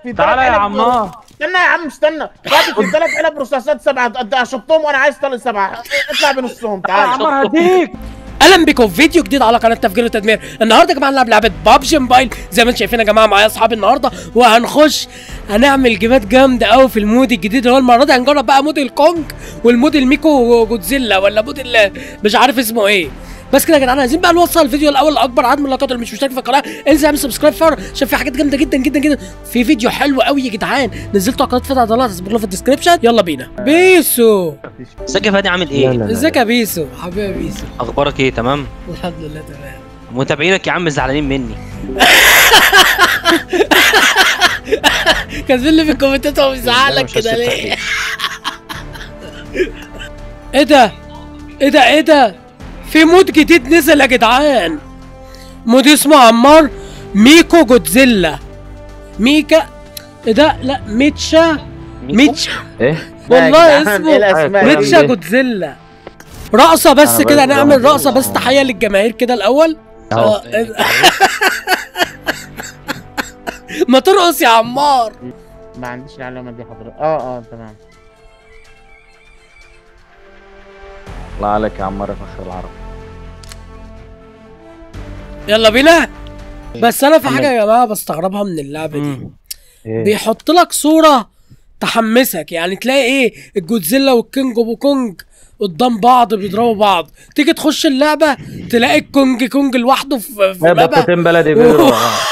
في تعالى تلات يا علب- عمار استنى يا عم استنى فاتت في ثلاث علب رصاصات سبعه انت شطهم وانا عايز طلق سبعه اطلع بنصهم يا تعال عمار هديك اهلا بكم في فيديو جديد على قناه تفجير وتدمير النهارده يا جماعه هنلعب لعبه بابجي موبايل زي ما انتم شايفين يا جماعه معايا اصحابي النهارده وهنخش هنعمل جيمات جامده قوي في المود الجديد اللي هو المره دي هنجرب بقى مود الكونج والمود الميكو جودزيلا ولا مود ال- مش عارف اسمه ايه بس كده يا جدعان عايزين بقى نوصل الفيديو الاول لاكبر عدد من اللايكات اللي مش مشترك في القناه انزل اعمل سبسكرايب فور عشان في حاجات جامده جدا جدا جدا في فيديو حلو قوي يا جدعان نزلته على قناه فتح عضلات هسيبه له في الديسكربشن يلا بينا بيسو ازيك يا فادي عامل ايه؟ ازيك يا بيسو حبيبي يا بيسو اخبارك ايه تمام؟ الحمد لله تمام متابعينك يا عم زعلانين مني كاتبين لي في الكومنتات هو بيزعلك كده ليه؟ ايه ده؟ ايه ده ايه ده؟ في مود جديد نزل يا جدعان مود اسمه عمار ميكو جودزيلا ميكا ايه ده؟ لا ميتشا ميتشا ايه والله يا جدعان، اسمه ايه الاسماء دي؟ ميتشا جودزيلا رقصة بس أنا كده بقيت نعمل بعمل رقصة بس كده. تحية للجماهير كده الأول أهو. آه، ما ترقص يا عمار ما عنديش العلامه دي حضرتك اه اه تمام الله عليك يا عمار يا فخر العرب يلا بينا بس انا في حاجه يا جماعه بستغربها من اللعبه دي مم. ايه بيحط لك صوره تحمسك يعني تلاقي ايه الجودزيلا والكينج ابو كونج قدام بعض بيضربوا بعض تيجي تخش اللعبه تلاقي الكونج كونج لوحده في, في ايه مابا بطتين بلدي بيضربوا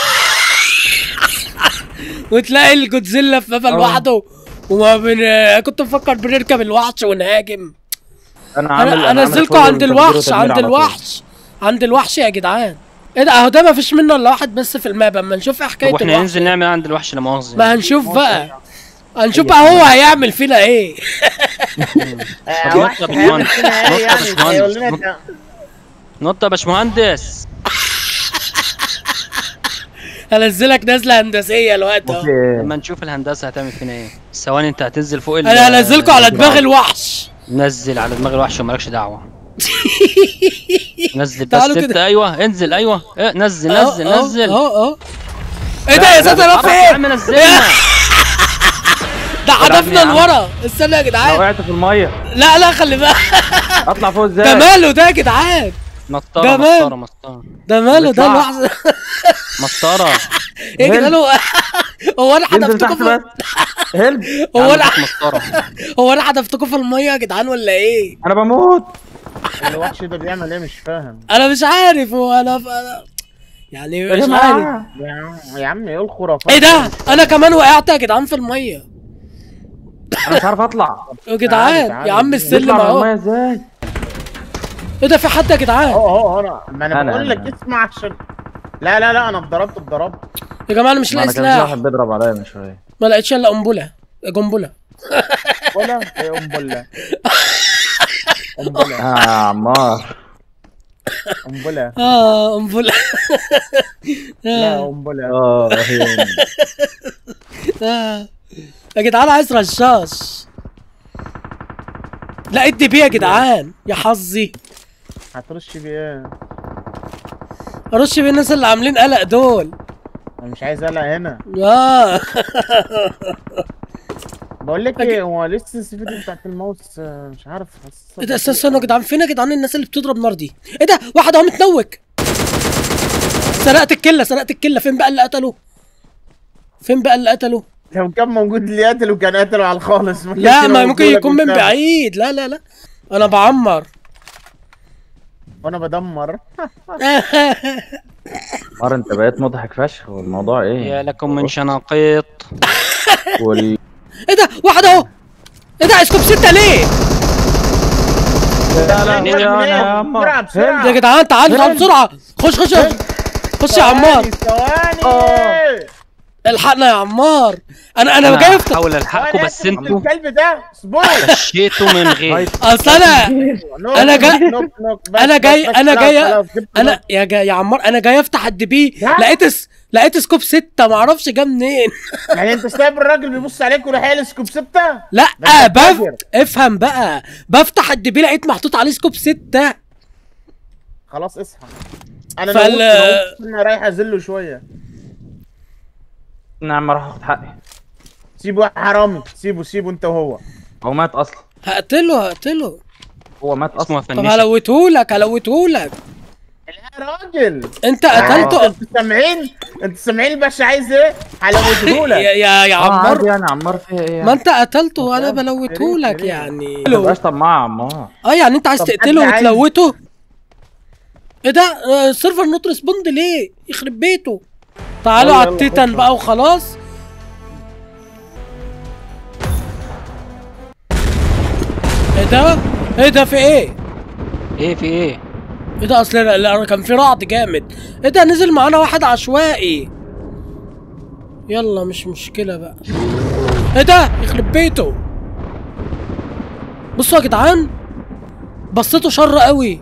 وتلاقي الجودزيلا في مابا لوحده وما بن... كنت مفكر بنركب الوحش ونهاجم انا عامل انا عامل انزلكم فولو عند تفجير الوحش وتدمير عند على طول. الوحش عند الوحش يا جدعان ايه ده اهو ده ما فيش منه الا واحد بس في الماب اما نشوف ايه حكايه طب واحنا الوحش ننزل نعمل عند الوحش لا مؤاخذه ما هنشوف بقى هنشوف بقى هو هيعمل فينا ايه آه، طب واحد نط يا هيعمل باشمهندس. فينا نط ايه يا يعني باشمهندس. هيقول لنا نط. إنت- نط يا باشمهندس هنزلك نزله هندسيه الوقت اهو وفي ايه؟ لما نشوف الهندسه هتعمل فينا ايه ثواني انت هتنزل فوق ال- انا هنزلكم على دماغ الوحش نزل على دماغ الوحش ومالكش دعوه نزل بس تعالوا انت كده. ايوه انزل ايوه إيه نزل أهو، نزل أهو، نزل اهو اهو ايه ده يا ساتر يا رب عرف يا ايه عم نزلنا ده حدفنا يا عم. لورا استنى يا لو جدعان وقعت في الميه لا لا خلي بالك اطلع فوق ده ازاي ماله ده يا جدعان مسطره ده مان. مسطره مسطره ده ماله ده بيطلع. الوحش مسطره ايه يا جدعان هو هو انا انزل تحت حدفتكم بس في هلب هو انا مسطره هو انا حدفتكم في الميه يا جدعان ولا ايه انا بموت الوحش ده بيعمل ايه مش فاهم انا مش عارف هو انا انا يعني يا مش عارف جماعه يا عم يا عم ايه الخرافات ايه ده انا كمان وقعت يا جدعان في الميه انا مش عارف اطلع يا جدعان تعالى. يا عم السلم نطلع من اهو الميه ازاي ايه ده في حد يا جدعان اهو اهو انا ما انا أنا- بقول لك أنا. اسمع عشان لا لا لا انا اتضربت اتضربت يا جماعه انا مش ما لاقي انا كان في سلاح واحد بيضرب عليا من شويه ما لقيتش الا قنبله قنبله ولا ايه قنبله قنبله اه يا عمار قنبله اه قنبله لا آه، قنبله اه هي- آه. يا جدعان عايز رشاش لا ادي بيه يا جدعان يا حظي هترش بيه ايه ارش بيه الناس اللي عاملين قلق دول انا مش عايز اقلق هنا اه بقول لك ايه هو لسه الفيديو بتاعت الماوس آه، مش عارف حاسس ايه ده استنى استنى يا جدعان فين يا جدعان الناس اللي بتضرب نار دي ايه ده واحد اهو متنوك سرقت الكله سرقت الكله فين بقى اللي قتله فين بقى اللي قتله لو كان موجود اللي قتله كان قتله على الخالص لا كانش ما موجود ممكن لك يكون من قدام. بعيد لا لا لا انا بعمر وانا بدمر عمار انت بقيت مضحك فشخ والموضوع يا ايه لكم من شناقيط وال... ايه ده واحد اهو ايه ده اسكوب ستة ليه لا لا منين يا بسرعه يا عمار بسرعه يا جدعان تعالوا تعالوا بسرعه خش خش خش يا عمار ثواني الحقنا يا عمار انا انا جاي افتح احاول الحقكم بس ثواني، انتوا الكلب ده اصبروا مشيتوا من غير اصل انا نوك، أنا جاي- نوك، نوك، بس، انا بس، جاي بس، انا خلاص، جاي خلاص، جبت انا نوك. يا جا يا عمار انا جاي افتح الدي بي لا. لقيت اس... لقيت سكوب ستة معرفش جه منين يعني انت سايب الراجل بيبص عليك وراح قايل سكوب ستة لا ده انت بف... فاجر. افهم بقى بفتح الدي بي لقيت محطوط عليه سكوب ستة خلاص اصحى انا فال- لو قلت انا رايح ازله شويه نعم راح اخد حقي سيبه يا حرامي سيبه سيبه انت وهو هو مات اصلا هقتله هقتله هو مات اسمه اصلا طب فنش هلوتهولك هلوتهولك يا راجل انت قتلته انتوا سامعين انتوا سامعين الباشا عايز ايه؟ يا هلوتهولك يا يا اه عادي عمار يعني عمار فيها ايه يعني ما انت قتلته وانا طب بلوتهولك يا ريت- يعني ما تبقاش طماع يا عمار اه يعني انت عايز طب تقتله حد عايز- وتلوته ايه ده آه، السيرفر نوت ريسبوند ليه يخرب بيته تعالوا يلا على يلا التيتان خش. بقى وخلاص ايه ده ايه ده في ايه ايه في ايه ايه ده اصل لا- لا، كان في رعد جامد ايه ده نزل معانا واحد عشوائي يلا مش مشكلة بقى ايه ده يخرب بيته بصوا يا جدعان بصيته شر قوي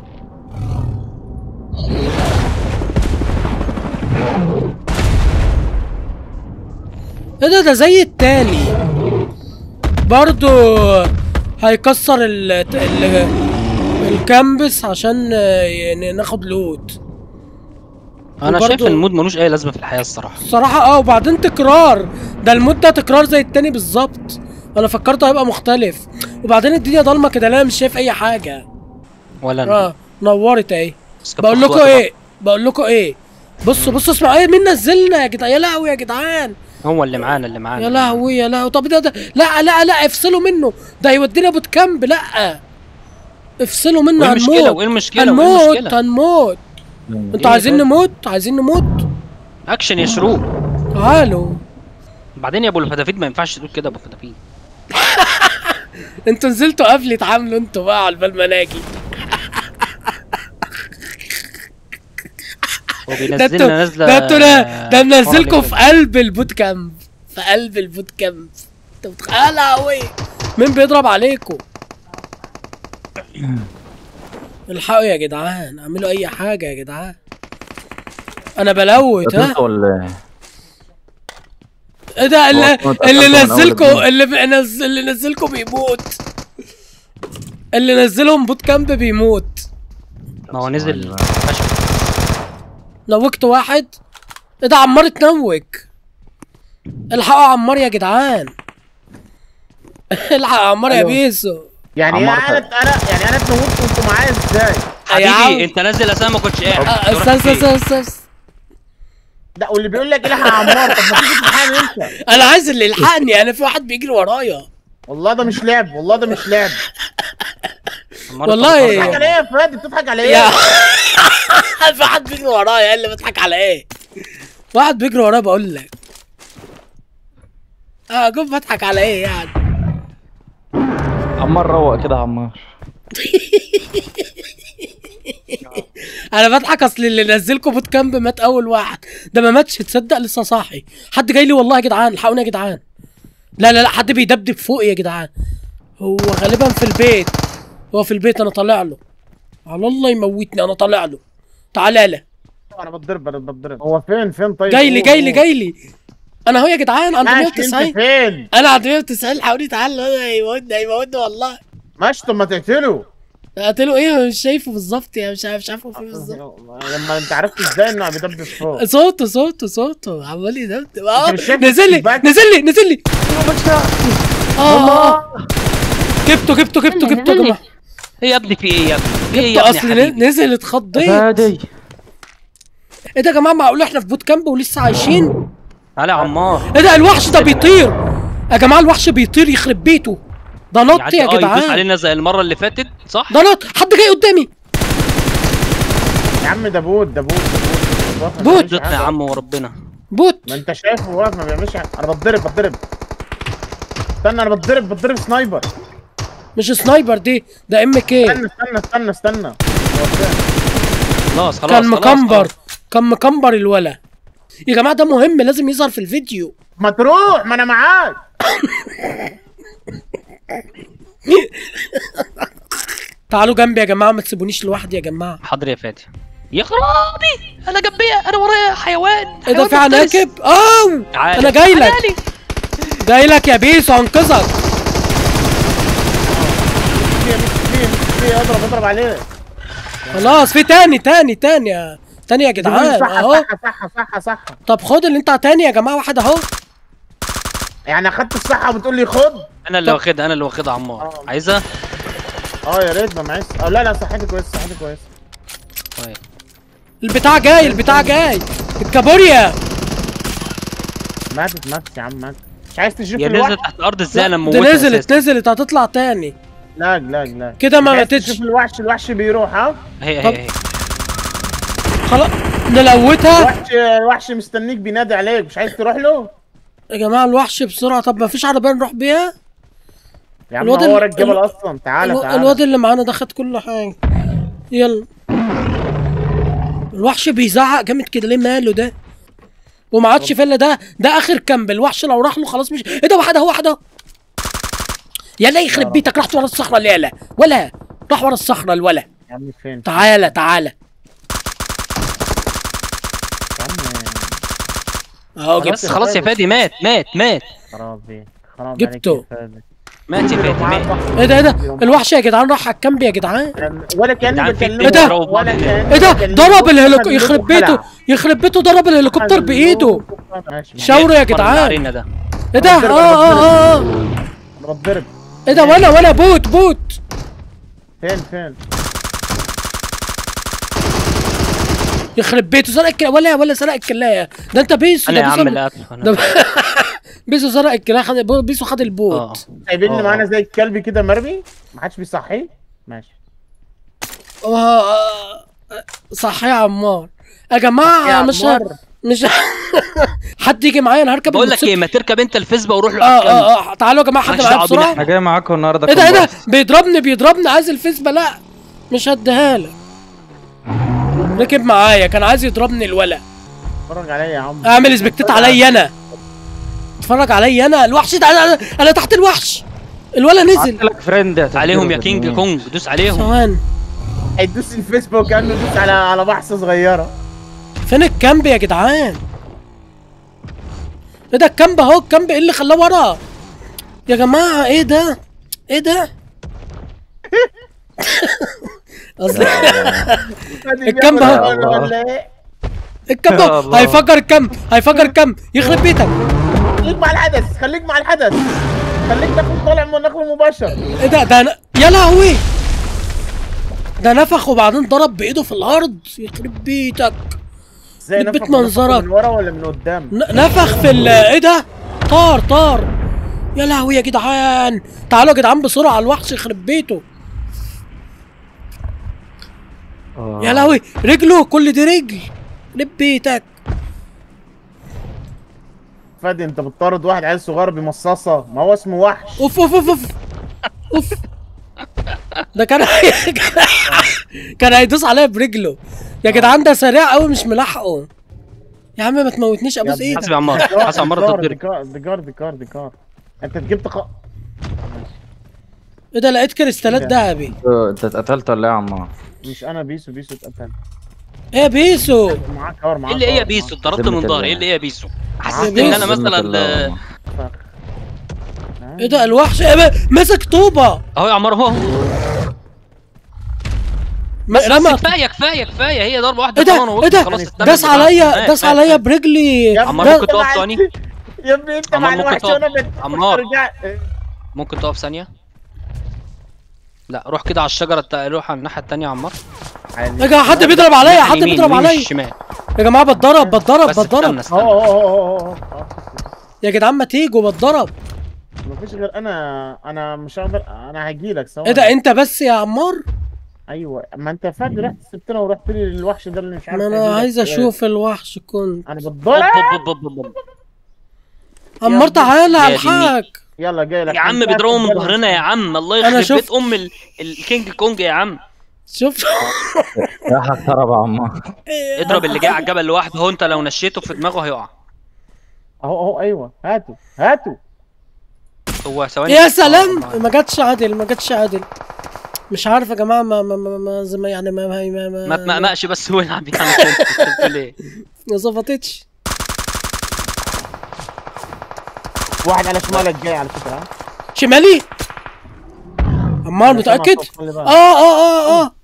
ايه ده ده زي التاني برضو هيكسر ال ال الكامبس عشان آه، يعني ناخد لوت انا وبرضه- شايف ان المود ملوش اي لازمه في الحياه الصراحه الصراحة اه وبعدين تكرار ده المود ده تكرار زي التاني بالظبط انا فكرته هيبقى مختلف وبعدين الدنيا ضلمة كده لا مش شايف اي حاجة ولا انا اه نورت اهي بس كانت بقول بتاخد لكم وقت ايه بقول لكم ايه بصوا بصوا اسمعوا ايه مين نزلنا يا جدعان يا لهوي يا جدعان بقى. هو اللي معانا اللي معانا يا لهوي يا لهوي طب ده, ده لا لا لا افصلوا منه ده هيودينا بوت كامب لا افصلوا منه وايه المشكله هنموت وايه المشكله وايه هنموت المشكله هنموت انتوا إيه عايزين ده؟ نموت عايزين نموت اكشن يا شروق تعالوا بعدين يا ابو الفتافيت ما ينفعش تقول كده يا ابو الفتافيت انتوا نزلتوا قبلي اتعاملوا انتوا بقى على بال ما ناجي هو ده بينزلنا انتوا نازله ده انتوا نا- ده منزلكم حوار في قلب البوت كامب في قلب البوت كامب انتوا بتخ... يا لهوي مين بيضرب عليكم الحقوا يا جدعان اعملوا اي حاجه يا جدعان انا بلوت ها قتلته ولا ايه ده اللي, هو اتقتل اللي من أول نزلكم الدنيا. اللي بنزل اللي نزلكم بيموت اللي نزلهم بوت كامب بيموت ما هو نزل أيوة. فشل نوكت واحد ايه ده عمار اتنوك الحقوا عمار يا جدعان الحق عمار يا أيوة. بيسو يعني عمار انا انا يعني انا اتموت وانتوا معايا ازاي؟ يا عم. حبيبي انت نزل اسامه ما كنتش قاعد آه، تروح استنى فين؟ استنى استنى استنى. ده واللي بيقول لك الحق يا عمار طب ما تيجي تلحقني انت انا عايز اللي يلحقني انا في واحد بيجري ورايا والله ده مش لعب والله ده مش لعب عمار والله انت بتضحك بتهزر. على ايه يا فادي بتضحك على يا ايه؟ في واحد بيجري ورايا قال لي بضحك على ايه واحد بيجري ورايا بقول لك اه اقول بضحك على ايه يعني عمار روق كده يا عمار انا بضحك اصل اللي نزلكم بوت كامب مات اول واحد ده ما ماتش تصدق لسه صاحي حد جاي لي والله يا جدعان الحقوني يا جدعان لا لا لا حد بيدبدب فوقي يا جدعان هو غالبا في البيت هو في البيت انا طالع له على الله يموتني انا طالع له تعالى له انا بتضرب انا بتضرب هو فين فين طيب جاي لي قول، جاي لي قول. جاي لي انا اهو يا جدعان عند ماشي انت 190 فين؟ انا عند 190 حاولي تعالى هيموتني هيموتني والله ماشي طب ما تقتله قلت له ايه مش شايفه بالظبط يعني مش عارف مش عارفه فين بالظبط لما انت عرفت ازاي انه بيدبس فوق صوته صوته صوته عمال يدبدب اه انت مش شايف نزل لي الباك؟ نزل لي نزل لي اه آه. جبته جبته جبته جبته يا جماعه ايه يا ابني في ايه يا ابني ايه يا جبته ابني اصل يا حبيبي ن- نزل اتخضيت فادي ايه ده يا جماعه معقول احنا في بوت كامب ولسه عايشين تعالى يا عمار ايه ده الوحش ده بيطير يا جماعه الوحش بيطير يخرب بيته ده نط يعدي يا اه يدوس جدعان علينا زي المره اللي فاتت صح ده نط حد جاي قدامي يا عم ده بوت ده بوت ده بوت بوت. زدنا يا عم وربنا بوت ما انت شايفه واقف ما بيعملش حاجة. انا بتضرب بتضرب استنى انا بتضرب بتضرب سنايبر مش سنايبر دي ده ام كي استنى استنى استنى استنى هو فين؟ خلاص خلاص كان خلاص، مكمبر خلاص. كان مكمبر الولا يا جماعه ده مهم لازم يظهر في الفيديو ما تروح ما انا معاك تعالوا جنبي يا جماعه ما تسيبونيش لوحدي يا جماعه حاضر يا فادي يا خرابي انا جنبي انا ورايا حيوان ايه ده حيوان في مفترس. عناكب اوه تعالى. انا جاي لك تعالى. جاي لك يا بيسو انقذك في في في اضرب اضرب عليه خلاص في تاني تاني تاني يا تاني يا جدعان صح اهو صح صح صح صح طب خد اللي انت تاني يا جماعه واحد اهو يعني اخدت الصحه وبتقول لي خد انا اللي طب- واخدها انا اللي واخدها عمار آه. عايزها اه يا ريت ما معيش اه لا لا صحتي كويسه صحتي كويسه طيب البتاع جاي البتاع جاي الكابوريا ماتت ماتت يا عم ماتت مش عايز تشوف يا الوحش نزلت تحت الارض ازاي انا دي موتها نزلت أساساً؟ نزلت هتطلع تاني لا لا لا كده ما مش عايز ماتتش. تشوف الوحش الوحش بيروح ها هي طب- هي هي خلاص نلوتها الوحش الوحش مستنيك بينادي عليك مش عايز تروح له يا جماعه الوحش بسرعه طب ما فيش عربيه نروح بيها يا عم الواد هو ال- ورا الجبل ال- اصلا تعالى الو- تعالى الواد اللي معانا ده خد كل حاجه يلا الوحش بيزعق جامد كده ليه ماله ده وما عادش فيلا ده ده اخر كامب الوحش لو راح له خلاص مش ايه ده واحد اهو واحد اهو يلا يخرب بيتك رحت ورا الصخره اليالا ولا راح ورا الصخره الولا يا عم فين تعالى تعالى يا عم اهو خلاص جبت بس خلاص يا فادي مات مات مات خرابي خراب جبته. عليك يا فادي. مات يا فادي مات ايه ده ايه ده الوحش يا جدعان راح على الكامب يا جدعان ولا كاني جدعان في بكلمه اتنين بيضربوا بعض ولا هناك. كاني ايه ده بكلمه. ضرب الهليكوبتر خلوه يخرب بيته خلع. يخرب بيته ضرب الهليكوبتر بايده ماشي ماشي. شاوروا يا فرق جدعان العرينة ده ايه ده اه بضرب- اه اه اه بتضرب ايه ده ولا ولا بوت بوت فين فين يخرب بيته سرق الكلا ولا ولا سرق الكلايه ده انت بيسو انا ده يا بيسو عم اللي قتله ده انا بيسو سرق الكلايه خد بيسو خد اه البوت سايبيني آه. معانا زي الكلب كده مرمي ما حدش بيصحيه ماشي آه، آه، صح يا عمار يا جماعه يا مش عمار. مش حد يجي معايا انا هركب بقول لك ايه الموتوسيكل. ما تركب انت الفيسبا وروح له اه على الكامب. اه اه تعالوا يا جماعه حد مالكش معايا دعوة بينا بسرعه احنا. انا جاي معاكم النهارده ايه ده ايه ده كومبارس. بيضربني بيضربني عايز الفيسبا لا مش هديها لك ركب معايا كان عايز يضربني الولا اتفرج عليا يا عم اعمل سبكتات عليا انا اتفرج عليا انا الوحش ده انا انا تحت الوحش الولا بعت نزل لك فريند هتديله عليهم يا في كينج الجنيه. كونج دوس عليهم ثواني هيدوس الفيسبوك كانه يدوس على على بحثه صغيره فين الكامب يا جدعان ايه ده الكامب اهو الكامب ايه اللي خلاه ورا يا جماعه ايه ده ايه ده قصدي الكامب اهو. ولا ولا ايه الكامب يا اهو. الله. هيفجر الكامب هيفجر الكامب يخرب بيتك خليك مع الحدث خليك مع الحدث خليك ناخد طالع من نقل مباشر ايه ده ده أنا... يا لهوي ده نفخ وبعدين ضرب بايده في الارض يخرب بيتك ازاي بيت نفخ منظرك. من ورا ولا من قدام ن- نفخ في ال ايه ده طار طار يا لهوي يا جدعان تعالوا يا جدعان بسرعه على الوحش يخرب بيته آه. يا لهوي رجله كل دي رجل يخرب بيتك فادي انت بتطارد واحد عيل صغير بمصاصه ما هو اسمه وحش اوف اوف اوف اوف اوف ده كان كان هيدوس عليا برجله يا جدعان ده سريع قوي مش ملاحقه يا عم ما تموتنيش ابوس ابني. حاسب ايدك يا عمار حاسب يا عمار ديكار تطير ديكار ديكار ديكار ديكار انت جبت ق... ايه ده لقيت كريستالات إيه ده؟ ذهبي آه، انت اتقتلت ولا ايه يا عمار؟ مش انا بيسو بيسو اتقتل ايه يا بيسو معاك كار معاك ايه اللي ايه يا كار، بيسو معاك اتضربت من ذمة ظهري ايه الله. اللي ايه يا بيسو معاك حسيت ان انا بيسو. ذمة مثلا الله يا آه، عمار. فخ. ايه ده الوحش إيه بقى؟ مسك طوبه اهو يا عمار اهو م- بس رمى كفايه كفايه كفايه هي ضربه واحده ايه ده كمان ايه وقلت ده خلاص استنى داس يا جماعة. عليا مات، داس مات، عليا مات. برجلي يا عمار ده- ممكن انت تقف مع- ثاني يا ابني انت عمار مع ممكن الوحش تقف. وانا بت... عمار. رجع- ممكن تقف ثانيه لا روح كده على الشجره التا... روح على الناحيه الثانيه يا عمار يا جماعه حد بيضرب عليا الناحية حد اليمين، بيضرب اليمين مش عليا الشمال يا جماعه بتضرب بتضرب بس استنى بتضرب استنى اهو اهو اهو اهو اهو يا جدعان ما تيجوا بتضرب مفيش غير انا انا مش هقدر انا هجي لك سوا ايه ده انت بس يا عمار ايوه ما انت فاكر رحت سبتنا ورحت لي للوحش ده اللي مش عارف ما انا أجيلك. عايز اشوف الوحش كنت انا بوب بتضرب بوب بوب بوب. عمار تعالى يا دي الحقك يلا جاي لك يا عم أنت بيضربوا من هتفضل- ظهرنا يا عم الله أنا يخرب بيت شفت. ام ال... الكينج كونج يا عم شوف راح اتضرب يا عمار اضرب اللي جاي على الجبل لوحده هو انت لو نشيته في دماغه هيقع اهو اهو ايوه هاتوا هاتوا هو ثواني يا آه، سلام والله. ما جاتش عادل ما جاتش عادل مش عارف يا جماعه ما ما ما, ما زي ما يعني ما ما ما, ما, ما تمقمقش بس هو يلعب يعني كنت بتقول ايه ما ظبطتش واحد على شمالك جاي على فكره ها؟ شمالي عمار أنا سامع متاكد صوت، خلي بالك. اه اه اه اه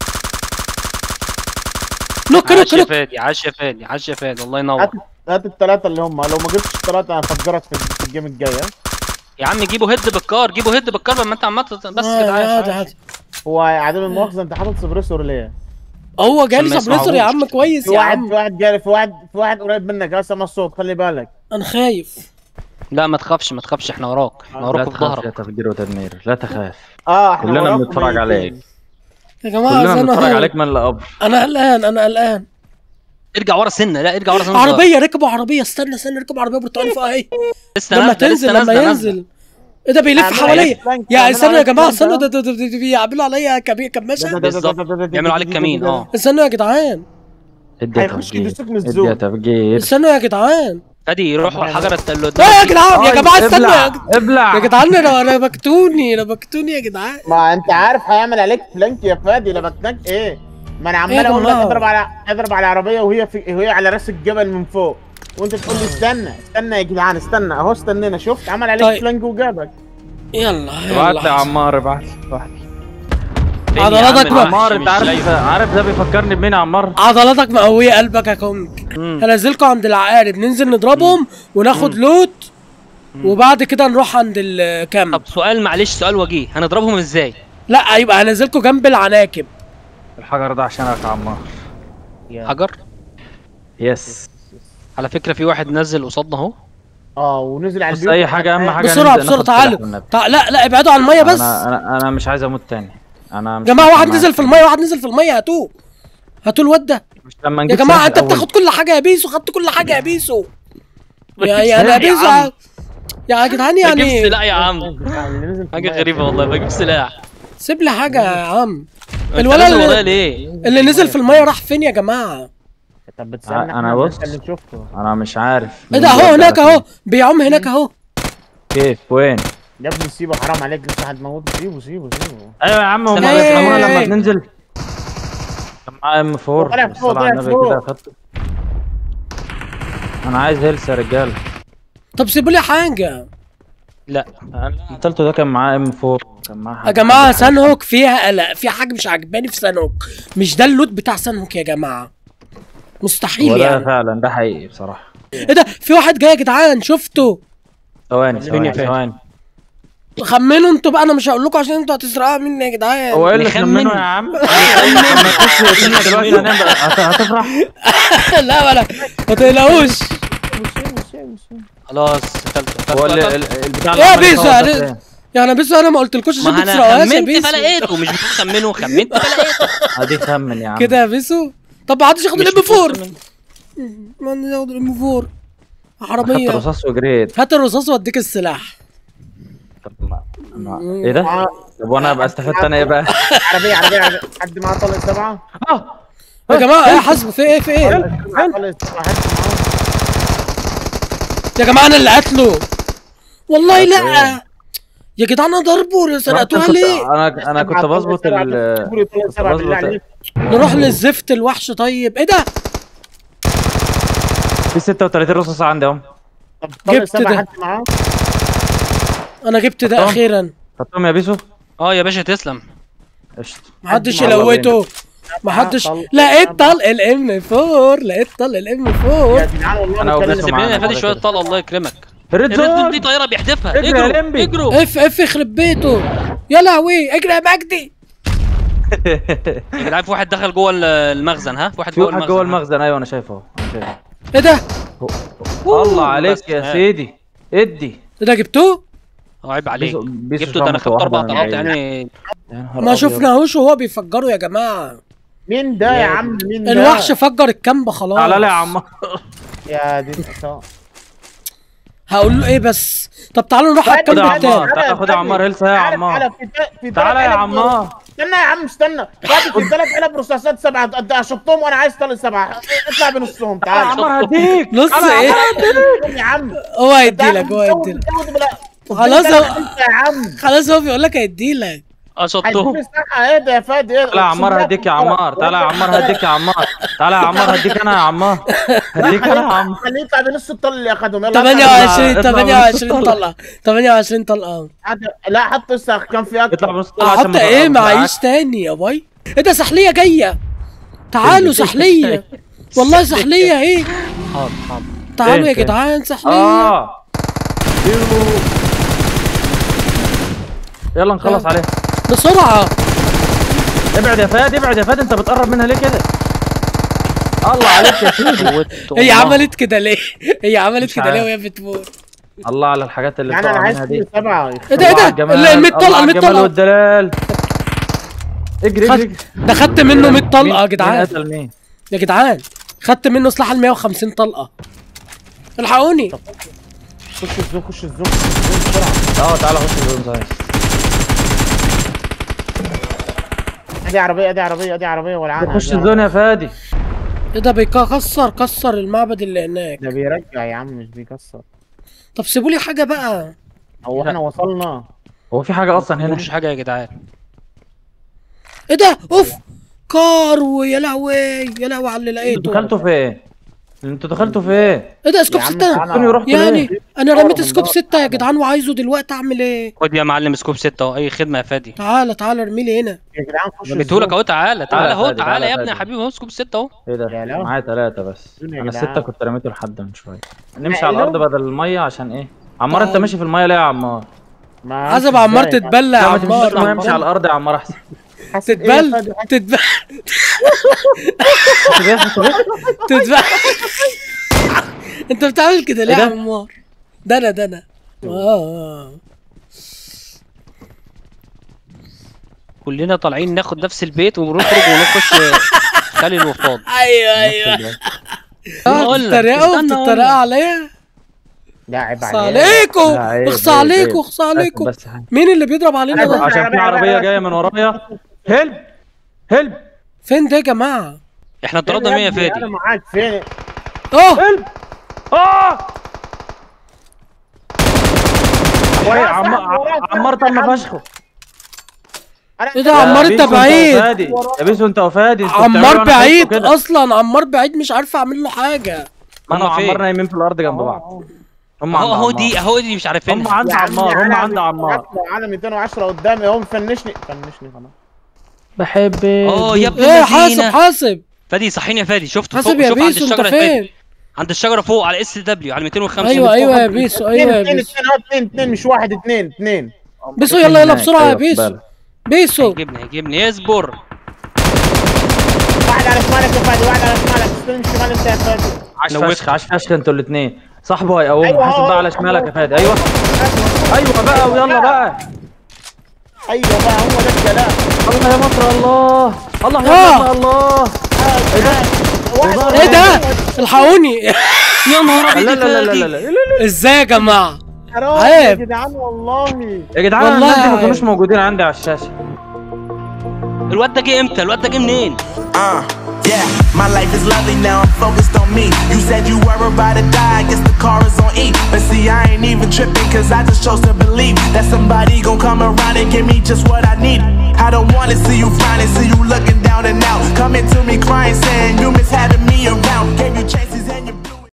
نوك نوك عاش يا نوك فادي عاش يا فادي عاش يا فادي الله ينور هات هات الثلاثه اللي هم لو ما جبتش الثلاثه هفجرك في في الجيم الجاي ها يا عم جيبوا هيد بالكار جيبوا هيد بالكار لما انت عمال تت- بس عادي كده عادي عايش عادي هو عدم المؤاخذه انت حاطط سبريسور ليه؟ هو جالي عشان ما سبريسور يا يسمعوش. عم كويس في يا واحد عم في واحد جاي في واحد في واحد قريب منك هسه سامع الصوت خلي بالك انا خايف لا ما تخافش ما تخافش احنا وراك احنا لا وراك في تخاف يا ظهرك تفجير وتدمير لا تخاف اه احنا كلنا وراكم بنتفرج ميتين. عليك. يا جماعه كلنا بنتفرج انا عليك من القبر انا قلقان انا قلقان ارجع ورا سنه لا ارجع ورا سنه عربيه ركبوا عربيه استنى استنى ركبوا عربيه برتقالي فوق اهي لسه لما نازلة، تنزل لسه لما نازلة، ينزل نازلة. ايه ده بيلف اعملوا حواليا عليك فلانك، يا اعملوا استنوا يا عليك جماعه فلانك، استنوا اه. ده ده- ده- ده- بيعملوا عليا كبي- كماشه بالظبط بيعملوا عليك كمين اه استنوا يا جدعان ادي يا هيخش تفجير يدوسك من ادي يا الزون. تفجير استنوا يا جدعان ادي روحوا الحجره الت- اللي لا قدامك يا دي. جدعان يا جماعه استنوا يا ابلع جدعان ابلع يا جدعان انا انا بكتوني انا بكتوني يا جدعان ما انت عارف هيعمل عليك فلانك يا فادي لما تنك ايه ما انا ايه عمال يا اقول لك جماعة؟ اضرب على اضرب على العربيه وهي في وهي على راس الجبل من فوق وانت تقول لي استنى استنى يا جدعان استنى اهو استنينا شفت عمل عليك طيب. فلانك وجابك يلا ابعت لي يا يلا عمار ابعت لي ابعت لي. فين يا عضلاتك عم بقى. الوحش عمار مش انت عارف شايف؟ عارف ده بيفكرني بمين يا عمار؟ عضلاتك مقويه قلبك يا كونج مم. هنزلكوا عند العقارب ننزل نضربهم وناخد لوت وبعد كده نروح عند الكامب طب سؤال معلش سؤال وجيه هنضربهم ازاي لا يبقى هنزلكوا جنب العناكب الحجر ده عشانك يا عمار حجر يس على فكره في واحد نزل قصادنا اهو اه ونزل على بس البيوت اي حاجه اهم حاجه بسرعه ننزل بسرعه ناخد تعالوا سلاح والنبي. تع... لا لا ابعدوا عن الميه بس انا انا انا مش عايز اموت تاني انا مش يا جماعه واحد معاك. نزل في الميه واحد نزل في الميه هاتوه هاتوا الواد ده مش لما يا نجيب جماعه سلاح انت الأول. بتاخد كل حاجه يا بيسو خدت كل حاجه يا بيسو يا يا سلاح يا يا بيسو عم. يا جدعان بجيب يعني سلاح يا عم اللي نزل في حاجه المية. غريبه والله بجيب سلاح سيب لي حاجه يا عم انت الولد نازل اللي- ورايا ليه اللي نزل في الميه راح فين يا جماعه طب بتسالني أنا احنا بص. انت اللي شفته انا مش عارف ايه ده مين اهو اللي هناك قدامك. اهو بيعوم هناك اهو كيف وين يا ابني سيبه حرام عليك لسه هتموت سيبه سيبه سيبه ايوه يا عم هم استنى بس. بيفهمونا إيه. لما بننزل كان معايا ام 4 طلع فوق، الصلاة على طلع النبي كده فوق. اخدته انا عايز هيلث يا رجاله طب سيبوا لي حاجه لا قتلته ده كان معاه ام 4 كان معاه يا حاجة. جماعه سانهوك فيها قلق في حاجه مش عاجباني في سانهوك مش ده اللوت بتاع سانهوك يا جماعه مستحيل هو ده يعني فعلا ده حقيقي بصراحه ايه ده في واحد جاي يا جدعان شفته ثواني فين يا ثواني فهد؟ ثواني خمنوا انتوا بقى انا مش هقول لكم عشان انتوا هتسرقوها مني يا جدعان هو ايه اللي نخمن. خمنه يا عم؟ لما تخش وتنزل دلوقتي هنعمل- هت- هتفرح لا ولا ما تقلقوش خلاص قتلت هو قتلت ال- قتلت. ال- البتاع يا اللي عمال بيسو يصوت ده يعني فين؟ يعني بيسو انا ما قلتلكوش عشان ما ما انا تسرقوهاش يا خمنت بيسو فلقيته مش بتخمنه خمنت فلقيته ادي خمن يا عم كده يا بيسو طب ما حدش ياخد مش الام 4 بتخمن. ما حدش ياخد الام 4 خدت عربيه رصاص وجريت هات الرصاص واديك السلاح طب ما- ما- ايه ده؟ طب وانا ابقى استفدت انا ايه بقى؟ عربيه عربيه عربيه حد معاه طلق سبعه اه يا جماعه ايه حسب في ايه في ايه طلق سبعه حد معاه يا جماعه انا اللي قتله والله لا يا جدعان انا ضربه سرقتوها كنت- ليه انا انا كنت بظبط ال ال كنت سبعه بالله بظبط عليك نروح للزفت الوحش طيب ايه ده في 36 رصاص عندي اهم طب طلق جبت سبعه ده. حد معاه انا جبت ده طب. اخيرا خدتهم يا بيسو اه يا باشا تسلم قشطة محدش معاه يلوته محدش طلق. لقيت طلق الام 4 لقيت طلق الام يا 4 جدعان والله أنا بتكلم وبيسو سيب معانا لنا يا فادي كده شويه كده. طلقه الله يكرمك الريد الريد زون دي طياره بيحدفها اجري يا اجروا لمبي. اجروا اف اف يخرب بيته يا لهوي اجري يا مجدي يا جدعان في واحد دخل جوه المخزن ها في واحد في جوه واحد المخزن جوه ها؟ المخزن ايوه انا شايفه أهو، انا شايفه ايه ده الله عليك بس. يا سيدي ادي ايه ده جبتوه اه عيب عليك بيسو- بيسو جبته ده انا شمط خدت اربع واحدة من طلقات بعيد. يعني يا نهار ما أبيض. شفناهوش وهو بيفجروا يا جماعه مين ده يا عم مين ده الوحش فجر الكامب خلاص تعالى لي يا عم يا دي الخطا هقول له ايه بس طب تعالوا نروح على خد يا الكامب عمار التاني تعالى خد يا عمار هيلث يا عمار تعالى يا عمار استنى يا عم استنى فاتي في ثلاث علب رصاصات سبعه انت شطهم وانا عايز طلق سبعه اطلع بنصهم يا تعال عمار هديك نص تعالى يا ايه عمار. يا عم هو هيديلك هو هيديلك خلاص هو- يا عم خلاص هو بيقول لك هيديلك اشطه هيديني الساحه ايه ده يا فادي ايه تعالى يا عمار هديك يا عمار تعالى يا عمار هديك يا عمار تعالى يا عمار هديك انا يا عمار هديك انا يا عمار خليه يطلع بنص الطل اللي اخدهم يلا 28 اطلع من 28 السطح. طلقه 28 طلقه حط- لا حط لسه كان في اطلع اكتر بنص الطلعة عشان احط ما ايه تقربش معيش تاني يا باي ايه ده سحليه جايه تعالوا سحليه والله سحليه اهي حاضر حاضر تعالوا يا فين؟ جدعان سحليه اه يلا نخلص عليه بسرعه ابعد يا فادي ابعد يا فادي انت بتقرب منها ليه كده الله عليك يا سيدي موت هي والله. عملت كده ليه هي عملت مش كده ليه عارف. وهي بتموت الله على الحاجات اللي يعني انا بتقع عايز منها دي كل سبعه ايه ده ايه الله على ده الجمال، ال- المية الله طلقه على المية الجمال طلقه والدلال اجري اجري خد ده خدت منه 100 طلقه يا مين جدعان قتل مين يا جدعان خدت منه سلاح ال 150 طلقه الحقوني خش الزوم خش الزوم خش الزوم بسرعه اه تعالى خش الزون صحيح ادي عربيه ادي عربيه ادي عربيه والعانها خش الزون يا فادي ايه ده بيكسر كسر المعبد اللي هناك ده بيرجع يا عم مش بيكسر طب سيبوا لي حاجه بقى هو احنا وصلنا هو في حاجه اصلا هنا مش حاجه يا جدعان ايه ده اوف كارو يا لهوي يا لهوي على اللي انتوا لقيته دخلتوا في ايه انتوا دخلتوا في ايه ايه ده سكوب يا عم ستة تعالى. كوني رحتوا يعني ليه انا رميت من سكوب بره. ستة يا جدعان وعايزه دلوقتي اعمل ايه خد يا معلم سكوب 6 اهو اي خدمه يا فادي تعالى تعالى ارمي لي هنا يا جدعان خش رميتهولك الزوم. اهو تعالى تعالى تعالى اهو فادي، تعالى تعالى يا ابني يا فادي. حبيبي اهو سكوب 6 اهو ايه ده يا لهوي. معايا ثلاثة بس الدنيا يا انا جدعان. الستة كنت رميته لحد من شوية نمشي لا، على الارض لو- بدل المية عشان ايه عمار انت تعال. ماشي في المية ليه يا عمار ما عزب عارفش عمار إزاي. تتبلى يا لا ما تمشيش عمار في المية امشي على عمار. الارض يا عمار احسن حاسس إيه يا تتبل فادي؟ حاسس- تتبل حاسب ايه حاسب ايه تتبل انت بتعمل كده ليه إيه يا ده؟ عمار ده انا ده انا اه كلنا طالعين ناخد نفس البيت ونخرج ونخش خالي الوفاض ايوه ايوه اه بقول لك، بتتريقوا استنى أقول بتتريقوا لك. عليا لا عيب اخصى عليك عليكم لا، عيب، اخصى عيب، عليكم عيب. اخصى عليكم بس مين اللي بيضرب علينا أنا ده عشان في عربية جاية من ورايا هلب هلب فين ده يا جماعه احنا اتضربنا 100 يا انا فادي معاك فين اه هلب اه وي عمار عمار طلع فشخه أنا- ايه ده عمار يا انت بيسو بعيد وفادي. يا بيسو انت وفادي انتوا عمار بتعملوا أنا شايفكوا بعيد كده. اصلا عمار بعيد مش عارف اعمل له حاجه انا هما فين؟ وعمار نايمين في الارض جنب بعض هم اهو عند اهو عمار. دي اهو دي مش هم عارفين عند يا عم عمار هم على عند عمار 210 على 210 قدامي اهو مفنشني فنشني خلاص بحبك اه يا ابن ايه حاسب الذين حاسب فادي صحيني يا فادي شفت حاسب فوق يا شوف عند بيسو انت الشجره يا فادي فين عند الشجره فوق على اس دبليو على 205 ايوه ايوه يا بيسو ايوه يا اثنين بيسو اثنين اهو اثنين اثنين مش واحد اثنين اثنين بيسو يلا يلا بسرعه يا أيوة، بيسو بالك. بيسو هيجيبني هيجيبني اصبر واحد على شمالك يا فادي واحد على شمالك استلم شمال انت يا فادي عاش نوفت. فشخ عاش فشخ انتوا الاثنين صاحبه هيقوم أيوة، حاسب أهو، بقى على أهو. شمالك يا فادي ايوه ايوه بقى ويلا بقى ايوه بقى هو ده الكلام الله يا مصر الله الله آه. يا مصر الله واحد ايه ده الحقوني يا نهار لا ابيض لا يا لا لا فادي لا لا لا ازاي يا جماعه حرام عيب. يا جدعان والله يا جدعان والله الناس دي ما عيب. كانوش موجودين عندي على الشاشه الواد ده جه امتى الواد ده جه منين Uh, yeah, my life is lovely now, I'm focused on me. You said you were about to die, I guess the car is on E. But see, I ain't even tripping, cause I just chose to believe that somebody gon' come around and give me just what I need. I don't wanna see you frowning, see you looking down and out. Coming to me crying, saying you miss having me